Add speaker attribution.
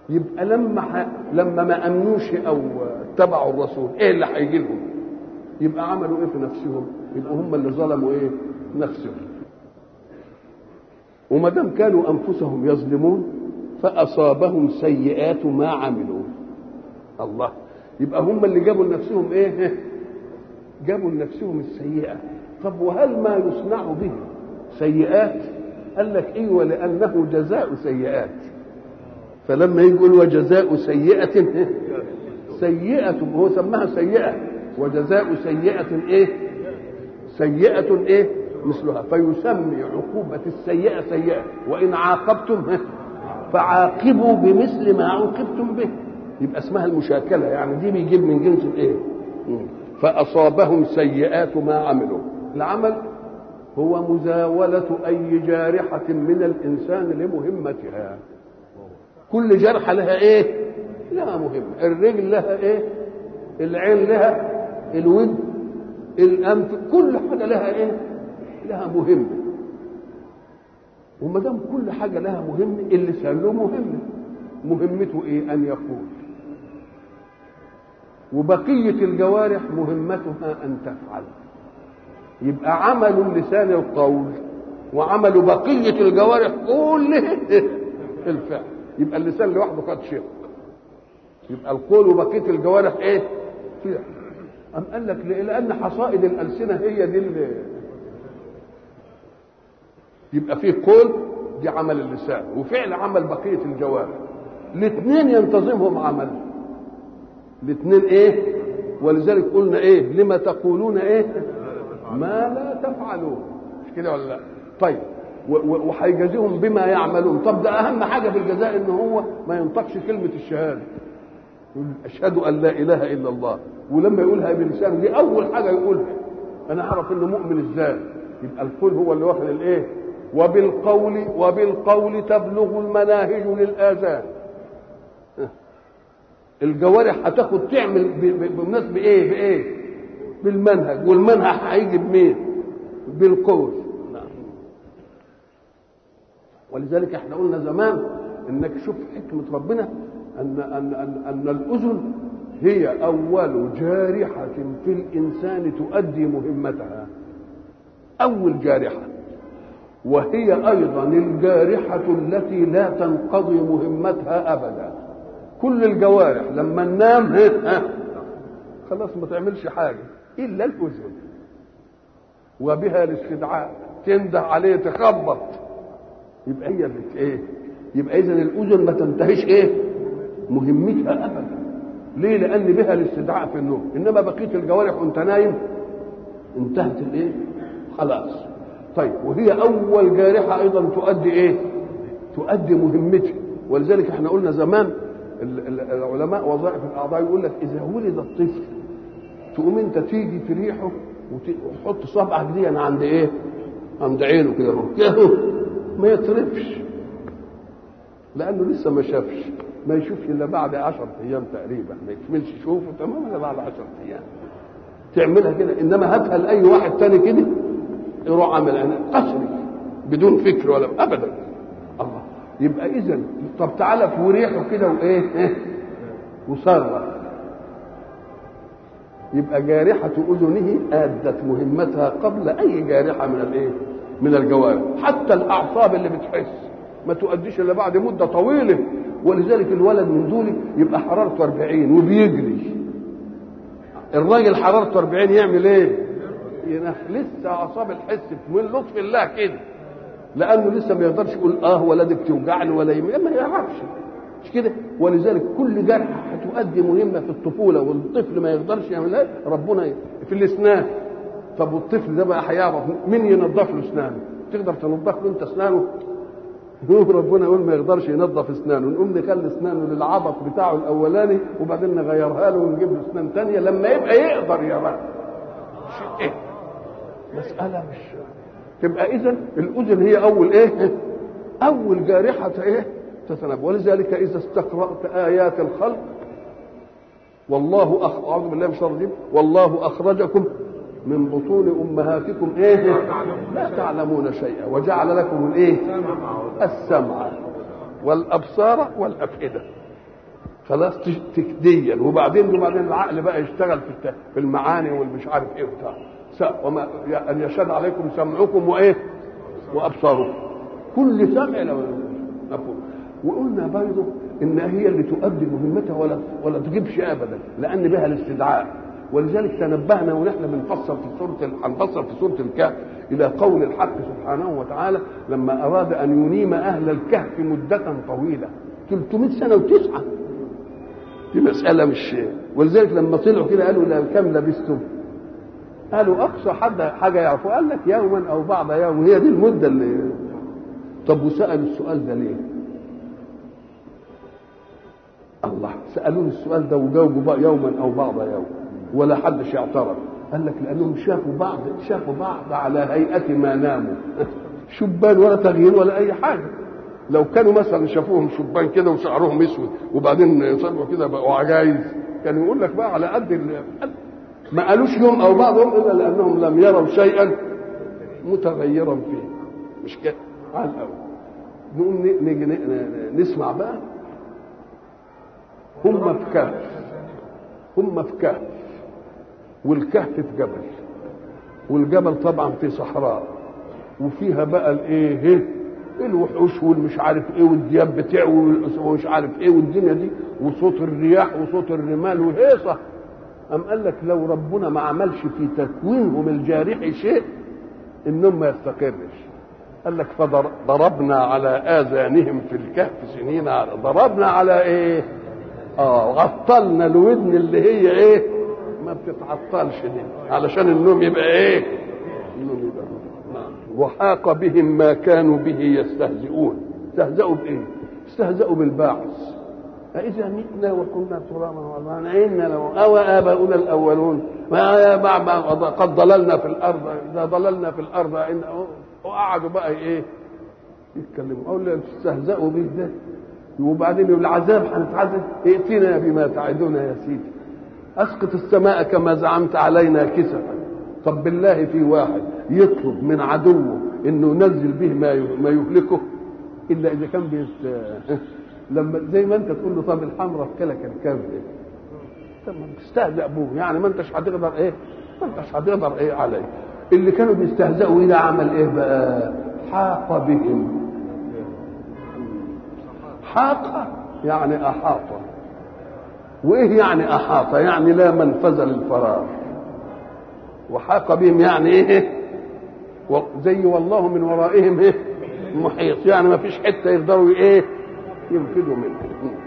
Speaker 1: يبقى لما ح... لما ما امنوش او اتبعوا الرسول ايه اللي هيجي لهم يبقى عملوا ايه في نفسهم يبقى هم اللي ظلموا ايه نفسهم وما دام كانوا انفسهم يظلمون فاصابهم سيئات ما عملوا الله يبقى هم اللي جابوا لنفسهم ايه جابوا لنفسهم السيئه طب وهل ما يصنع به سيئات قال لك ايوه لانه جزاء سيئات فلما يقول وجزاء سيئة سيئة هو سماها سيئة وجزاء سيئة ايه؟ سيئة ايه؟ مثلها فيسمي عقوبة السيئة سيئة وإن عاقبتم فعاقبوا بمثل ما عوقبتم به يبقى اسمها المشاكلة يعني دي بيجيب من جنس الايه؟ فأصابهم سيئات ما عملوا العمل هو مزاولة أي جارحة من الإنسان لمهمتها كل جرحة لها إيه؟ لها مهمة الرجل لها إيه؟ العين لها الود الأنف كل حاجة لها إيه؟ لها مهمة وما دام كل حاجة لها مهمة اللسان له مهمة مهمته إيه؟ أن يقول وبقية الجوارح مهمتها أن تفعل يبقى عمل اللسان القول وعمل بقية الجوارح كله الفعل يبقى اللسان لوحده قد شق يبقى القول وبقية الجوارح ايه؟ فعل أم قال لك لأن حصائد الألسنة هي دي اللي يبقى فيه قول دي عمل اللسان وفعل عمل بقية الجوارح الاثنين ينتظمهم عمل الاثنين ايه ولذلك قلنا ايه لما تقولون ايه ما لا تفعلون مش كده ولا لا طيب وهيجازيهم بما يعملون طب ده اهم حاجه في الجزاء ان هو ما ينطقش كلمه الشهاده يقول اشهد ان لا اله الا الله ولما يقولها بلسانه دي اول حاجه يقولها انا اعرف انه مؤمن ازاي يبقى القول هو اللي واخد الايه وبالقول وبالقول تبلغ المناهج للاذان الجوارح هتاخد تعمل بمناسبه ايه بايه بالمنهج والمنهج هيجي بمين بالقول ولذلك احنا قلنا زمان انك شوف حكمه ربنا ان ان ان, أن الاذن هي اول جارحه في الانسان تؤدي مهمتها اول جارحه وهي ايضا الجارحه التي لا تنقضي مهمتها ابدا كل الجوارح لما ننام ها خلاص ما تعملش حاجه الا الاذن وبها الاستدعاء تنده عليه تخبط يبقى هي بت ايه يبقى اذا الاذن ما تنتهيش ايه مهمتها ابدا ليه لان بها الاستدعاء في النوم انما بقيه الجوارح وانت نايم انتهت الايه خلاص طيب وهي اول جارحه ايضا تؤدي ايه تؤدي مهمتها ولذلك احنا قلنا زمان العلماء وظائف الاعضاء يقول لك اذا ولد الطفل تقوم انت تيجي تريحه وتحط صبعك دي عند ايه عند عينه كده ما يطرفش لانه لسه ما شافش ما يشوفش الا بعد عشرة ايام تقريبا ما يكملش يشوفه تمام الا بعد عشرة ايام تعملها كده انما هاتها لاي واحد تاني كده يروح عامل انا قسري بدون فكر ولا ابدا الله يبقى اذا طب تعالى في وريحه كده وايه إيه؟ وصرخ يبقى جارحة أذنه أدت مهمتها قبل أي جارحة من الإيه؟ من الجوارح حتى الأعصاب اللي بتحس ما تؤديش إلا بعد مدة طويلة ولذلك الولد من دول يبقى حرارته 40 وبيجري الراجل حرارته 40 يعمل ايه؟ ينح لسه اعصاب الحس من لطف الله كده لانه لسه ما يقدرش يقول اه ولا دي بتوجعني ولا يم... ما يعرفش مش كده ولذلك كل جرح هتؤدي مهمه في الطفوله والطفل ما يقدرش يعملها ربنا ي... في الاسنان طب والطفل ده بقى هيعرف مين ينظف له اسنانه تقدر تنظف له انت اسنانه يقول ربنا يقول ما يقدرش ينظف اسنانه نقوم نخلي اسنانه للعبط بتاعه الاولاني وبعدين نغيرها له ونجيب له اسنان ثانيه لما يبقى يقدر يا ايه مساله مش تبقى اذا الاذن هي اول ايه اول جارحه ايه تتنبأ ولذلك اذا استقرات ايات الخلق والله أخ... اعوذ بالله من الشيطان الرجيم والله اخرجكم من بطون امهاتكم ايه لا تعلمون شيئا وجعل لكم الايه السمع والابصار والافئده خلاص تكديا وبعدين وبعدين العقل بقى يشتغل في في المعاني والمش عارف ايه وبتاع وما ان يشهد عليكم سمعكم وايه وابصاركم كل سمع لو مفهوم وقلنا برضه ان هي اللي تؤدي مهمتها ولا ولا تجيبش ابدا لان بها الاستدعاء ولذلك تنبهنا ونحن بنفسر في سوره هنفسر في سوره الكهف الى قول الحق سبحانه وتعالى لما اراد ان ينيم اهل الكهف مده طويله 300 سنه وتسعه دي مساله مش ولذلك لما طلعوا كده قالوا لا كم لبستم قالوا اقصى حد حاجه يعرفوا قال لك يوما او بعض يوم هي دي المده اللي طب وسالوا السؤال ده ليه؟ الله سالوني السؤال ده وجاوبوا بقى يوما او بعض يوم ولا حدش يعترض قال لك لانهم شافوا بعض شافوا بعض على هيئه ما ناموا شبان ولا تغيير ولا اي حاجه لو كانوا مثلا شافوهم شبان كده وشعرهم اسود وبعدين طلعوا كده بقوا عجايز كانوا يقول لك بقى على قد ما قالوش يوم او بعض يوم الا لانهم لم يروا شيئا متغيرا فيه مش كده على الاول نقوم نيجي نسمع بقى هم في كهف هم في كهف والكهف في جبل والجبل طبعا في صحراء وفيها بقى الايه الوحوش والمش عارف ايه والدياب بتعوي ومش عارف ايه والدنيا دي وصوت الرياح وصوت الرمال وهيصه أم قال لك لو ربنا ما عملش في تكوينهم الجارح شيء انهم ما يستقرش قال لك فضربنا على اذانهم في الكهف سنين ضربنا على ايه اه عطلنا الودن اللي هي ايه ما بتتعطلش دي علشان النوم يبقى ايه النوم يبقى وحاق بهم ما كانوا به يستهزئون استهزأوا بايه استهزأوا بالباعث أإذا متنا وكنا ترابا وعظاما إنا لو أو آباؤنا الأولون ما قد ضللنا في الأرض إذا ضللنا في الأرض إن وقعدوا بقى إيه يتكلموا أقول لهم استهزأوا به ده وبعدين العذاب هنتعذب ائتنا بما تعدنا يا سيدي اسقط السماء كما زعمت علينا كسفا طب بالله في واحد يطلب من عدوه انه ينزل به ما ما يهلكه الا اذا كان بيت لما زي ما انت تقول له طب الحمراء في كلك الكبد طب ما بتستهزأ بوه يعني ما انتش هتقدر ايه ما انتش هتقدر ايه عليه اللي كانوا بيستهزئوا ايه عمل ايه بقى حاق بهم حاق يعني أحاط وإيه يعني أحاط يعني لا منفذ للفراغ وحاق بهم يعني إيه زي والله من ورائهم إيه محيط يعني ما فيش حتة يقدروا إيه ينفذوا منه